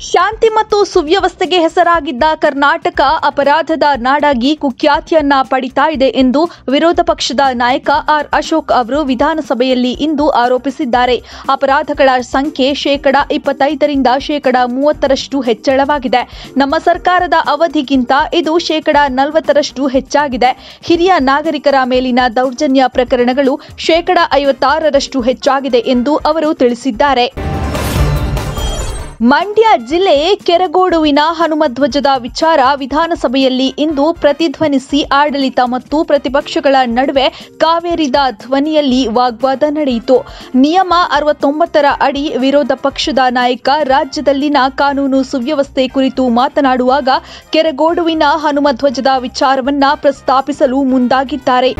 ಶಾಂತಿ ಮತ್ತು ಸುವ್ಯವಸ್ಥೆಗೆ ಹೆಸರಾಗಿದ್ದ ಕರ್ನಾಟಕ ಅಪರಾಧದ ನಾಡಾಗಿ ಕುಖ್ಯಾತಿಯನ್ನ ಪಡಿತಾ ಇದೆ ಎಂದು ವಿರೋಧ ಪಕ್ಷದ ನಾಯಕ ಆರ್ ಅಶೋಕ್ ಅವರು ವಿಧಾನಸಭೆಯಲ್ಲಿ ಇಂದು ಆರೋಪಿಸಿದ್ದಾರೆ ಅಪರಾಧಗಳ ಸಂಖ್ಯೆ ಶೇಕಡ ಇಪ್ಪತ್ತೈದರಿಂದ ಶೇಕಡ ಮೂವತ್ತರಷ್ಟು ಹೆಚ್ಚಳವಾಗಿದೆ ನಮ್ಮ ಸರ್ಕಾರದ ಅವಧಿಗಿಂತ ಇದು ಶೇಕಡ ನಲವತ್ತರಷ್ಟು ಹೆಚ್ಚಾಗಿದೆ ಹಿರಿಯ ನಾಗರಿಕರ ಮೇಲಿನ ದೌರ್ಜನ್ಯ ಪ್ರಕರಣಗಳು ಶೇಕಡ ಐವತ್ತಾರರಷ್ಟು ಹೆಚ್ಚಾಗಿದೆ ಎಂದು ಅವರು ತಿಳಿಸಿದ್ದಾರೆ ಮಂಡ್ಯ ಜಿಲ್ಲೆ ಕೆರಗೋಡುವಿನ ಹನುಮಧ್ವಜದ ವಿಚಾರ ವಿಧಾನಸಭೆಯಲ್ಲಿ ಇಂದು ಪ್ರತಿಧ್ವನಿಸಿ ಆಡಳಿತ ಮತ್ತು ಪ್ರತಿಪಕ್ಷಗಳ ನಡುವೆ ಕಾವೇರಿದ ಧ್ವನಿಯಲ್ಲಿ ವಾಗ್ವಾದ ನಡೆಯಿತು ನಿಯಮ ಅರವತ್ತೊಂಬತ್ತರ ಅಡಿ ವಿರೋಧ ಪಕ್ಷದ ನಾಯಕ ರಾಜ್ಯದಲ್ಲಿನ ಕಾನೂನು ಸುವ್ಯವಸ್ಥೆ ಕುರಿತು ಮಾತನಾಡುವಾಗ ಕೆರಗೋಡುವಿನ ಹನುಮಧ್ವಜದ ವಿಚಾರವನ್ನ ಪ್ರಸ್ತಾಪಿಸಲು ಮುಂದಾಗಿದ್ದಾರೆ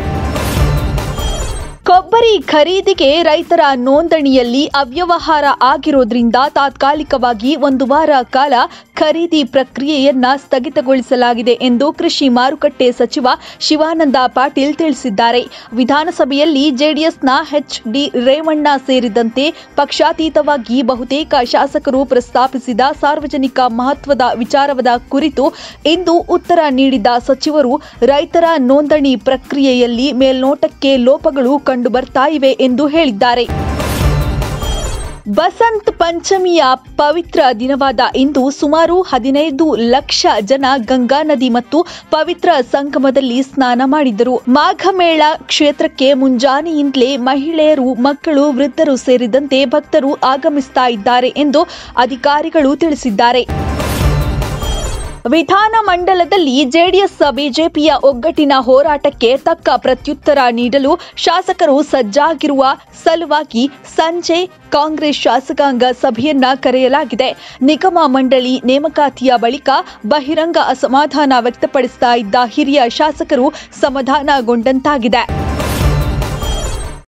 ಕೊಬ್ಬರಿ ಖರೀದಿಗೆ ರೈತರ ನೋಂದಣಿಯಲ್ಲಿ ಅವ್ಯವಹಾರ ಆಗಿರೋದ್ರಿಂದ ತಾತ್ಕಾಲಿಕವಾಗಿ ಒಂದು ವಾರ ಕಾಲ ಖರೀದಿ ಪ್ರಕ್ರಿಯೆಯನ್ನ ಸ್ಥಗಿತಗೊಳಿಸಲಾಗಿದೆ ಎಂದು ಕೃಷಿ ಮಾರುಕಟ್ಟೆ ಸಚಿವ ಶಿವಾನಂದ ಪಾಟೀಲ್ ತಿಳಿಸಿದ್ದಾರೆ ವಿಧಾನಸಭೆಯಲ್ಲಿ ಜೆಡಿಎಸ್ನ ಎಚ್ ಡಿ ರೇವಣ್ಣ ಸೇರಿದಂತೆ ಪಕ್ಷಾತೀತವಾಗಿ ಬಹುತೇಕ ಶಾಸಕರು ಪ್ರಸ್ತಾಪಿಸಿದ ಸಾರ್ವಜನಿಕ ಮಹತ್ವದ ವಿಚಾರವಾದ ಕುರಿತು ಇಂದು ಉತ್ತರ ನೀಡಿದ ಸಚಿವರು ರೈತರ ನೋಂದಣಿ ಪ್ರಕ್ರಿಯೆಯಲ್ಲಿ ಮೇಲ್ನೋಟಕ್ಕೆ ಲೋಪಗಳು ಕಂಡುಬರ್ತಾ ಇವೆ ಎಂದು ಹೇಳಿದ್ದಾರೆ ಬಸಂತ್ ಪಂಚಮಿಯ ಪವಿತ್ರ ದಿನವಾದ ಇಂದು ಸುಮಾರು ಹದಿನೈದು ಲಕ್ಷ ಜನ ಗಂಗಾ ನದಿ ಮತ್ತು ಪವಿತ್ರ ಸಂಗಮದಲ್ಲಿ ಸ್ನಾನ ಮಾಡಿದರು ಮಾಘಮೇಳ ಕ್ಷೇತ್ರಕ್ಕೆ ಮುಂಜಾನೆಯಿಂದಲೇ ಮಹಿಳೆಯರು ಮಕ್ಕಳು ವೃದ್ಧರು ಸೇರಿದಂತೆ ಭಕ್ತರು ಆಗಮಿಸ್ತಾ ಇದ್ದಾರೆ ಎಂದು ಅಧಿಕಾರಿಗಳು ತಿಳಿಸಿದ್ದಾರೆ ವಿಧಾನ ಮಂಡಲದಲ್ಲಿ ಜೆಡಿಎಸ್ ಬಿಜೆಪಿಯ ಒಗ್ಗಟ್ಟಿನ ಹೋರಾಟಕ್ಕೆ ತಕ್ಕ ಪ್ರತ್ಯುತ್ತರ ನೀಡಲು ಶಾಸಕರು ಸಜ್ಜಾಗಿರುವ ಸಲುವಾಗಿ ಸಂಜೆ ಕಾಂಗ್ರೆಸ್ ಶಾಸಕಾಂಗ ಸಭೆಯನ್ನ ಕರೆಯಲಾಗಿದೆ ನಿಗಮ ಮಂಡಳಿ ನೇಮಕಾತಿಯ ಬಳಿಕ ಬಹಿರಂಗ ಅಸಮಾಧಾನ ವ್ಯಕ್ತಪಡಿಸ್ತಾ ಇದ್ದ ಹಿರಿಯ ಶಾಸಕರು ಸಮಾಧಾನಗೊಂಡಂತಾಗಿದೆ